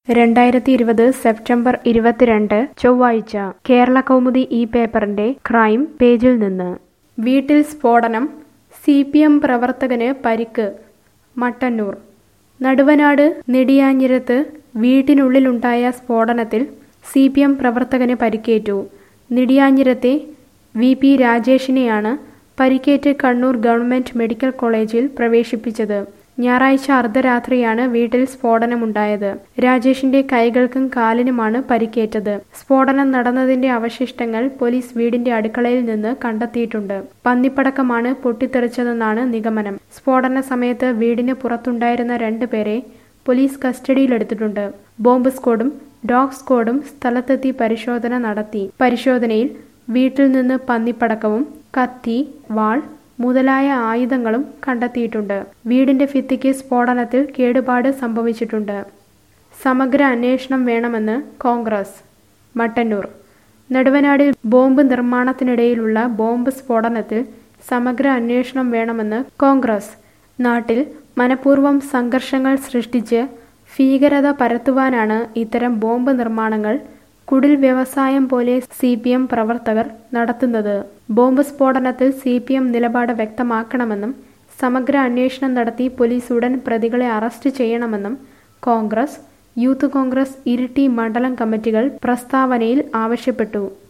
രണ്ടായിരത്തി ഇരുപത് സെപ്റ്റംബർ ഇരുപത്തിരണ്ട് ചൊവ്വാഴ്ച കേരള കൗമുദി ഈ പേപ്പറിന്റെ ക്രൈം പേജിൽ നിന്ന് വീട്ടിൽ സ്ഫോടനം സി പി എം പ്രവർത്തകന് പരിക്ക് മട്ടന്നൂർ നടുവനാട് നെടിയാഞ്ഞിരത്ത് വീട്ടിനുള്ളിലുണ്ടായ സ്ഫോടനത്തിൽ സി പി എം പ്രവർത്തകന് പരിക്കേറ്റു നെടിയാഞ്ഞിരത്തെ വി പി രാജേഷിനെയാണ് പരിക്കേറ്റ് കണ്ണൂർ ഗവൺമെന്റ് മെഡിക്കൽ കോളേജിൽ പ്രവേശിപ്പിച്ചത് ഞായറാഴ്ച അർദ്ധരാത്രിയാണ് വീട്ടിൽ സ്ഫോടനമുണ്ടായത് രാജേഷിന്റെ കൈകൾക്കും കാലിനുമാണ് പരിക്കേറ്റത് സ്ഫോടനം നടന്നതിന്റെ അവശിഷ്ടങ്ങൾ പോലീസ് വീടിന്റെ അടുക്കളയിൽ നിന്ന് കണ്ടെത്തിയിട്ടുണ്ട് പന്നിപ്പടക്കമാണ് പൊട്ടിത്തെറിച്ചതെന്നാണ് നിഗമനം സ്ഫോടന സമയത്ത് വീടിന് പുറത്തുണ്ടായിരുന്ന രണ്ടുപേരെ പോലീസ് കസ്റ്റഡിയിലെടുത്തിട്ടുണ്ട് ബോംബ് സ്ക്വാഡും ഡോഗ് സ്ക്വാഡും സ്ഥലത്തെത്തി പരിശോധന നടത്തി പരിശോധനയിൽ വീട്ടിൽ നിന്ന് പന്നിപ്പടക്കവും കത്തി വാൾ മുതലായ ആയുധങ്ങളും കണ്ടെത്തിയിട്ടുണ്ട് വീടിന്റെ ഭിത്തിക്ക് സ്ഫോടനത്തിൽ കേടുപാട് സംഭവിച്ചിട്ടുണ്ട് സമഗ്ര അന്വേഷണം വേണമെന്ന് കോൺഗ്രസ് മട്ടന്നൂർ നെടുവനാടിൽ ബോംബ് നിർമ്മാണത്തിനിടയിലുള്ള ബോംബ് സ്ഫോടനത്തിൽ സമഗ്ര അന്വേഷണം വേണമെന്ന് കോൺഗ്രസ് നാട്ടിൽ മനഃപൂർവ്വം സംഘർഷങ്ങൾ സൃഷ്ടിച്ച് ഭീകരത പരത്തുവാനാണ് ഇത്തരം ബോംബ് നിർമ്മാണങ്ങൾ കുടിൽ വ്യവസായം പോലെ സി പി എം പ്രവർത്തകർ നടത്തുന്നത് ബോംബ് സ്ഫോടനത്തിൽ സി പി എം നിലപാട് വ്യക്തമാക്കണമെന്നും സമഗ്ര അന്വേഷണം നടത്തി പോലീസ് ഉടൻ പ്രതികളെ അറസ്റ്റ് ചെയ്യണമെന്നും കോൺഗ്രസ് യൂത്ത് കോൺഗ്രസ് ഇരിട്ടി മണ്ഡലം കമ്മിറ്റികൾ പ്രസ്താവനയിൽ ആവശ്യപ്പെട്ടു